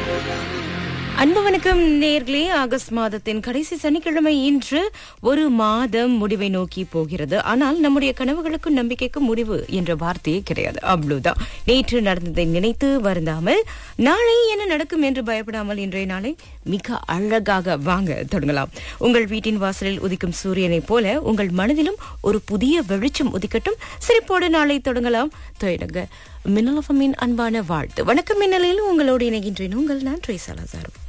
அன்பு வணக்கம் நேர்களே ஆகஸ்ட் மாதத்தின் கடைசி சனிக்கிழமை இன்று ஒரு மாதம் முடிவை நோக்கி போகிறது ஆனால் நம்முடைய கனவுகளுக்கும் நம்பிக்கைக்கும் முடிவு என்ற வார்த்தையே கிடையாது அவ்வளவுதான் நேற்று நடந்ததை நினைத்து வருந்தாமல் நாளை என்ன நடக்கும் என்று பயப்படாமல் இன்றைய நாளை மிக அழகாக வாங்க தொடங்கலாம் உங்கள் வீட்டின் வாசலில் உதிக்கும் சூரியனைப் போல உங்கள் மனதிலும் ஒரு புதிய வெளிச்சம் உதிக்கட்டும் சிரிப்போடு நாளை தொடங்கலாம் தொடங்க மின்னலஃபமின் அன்பான வாழ்த்து வணக்கம் மின்னலில் உங்களோடு இணைகின்றேன் உங்கள் நான் ட்ரேசாலாசாரும்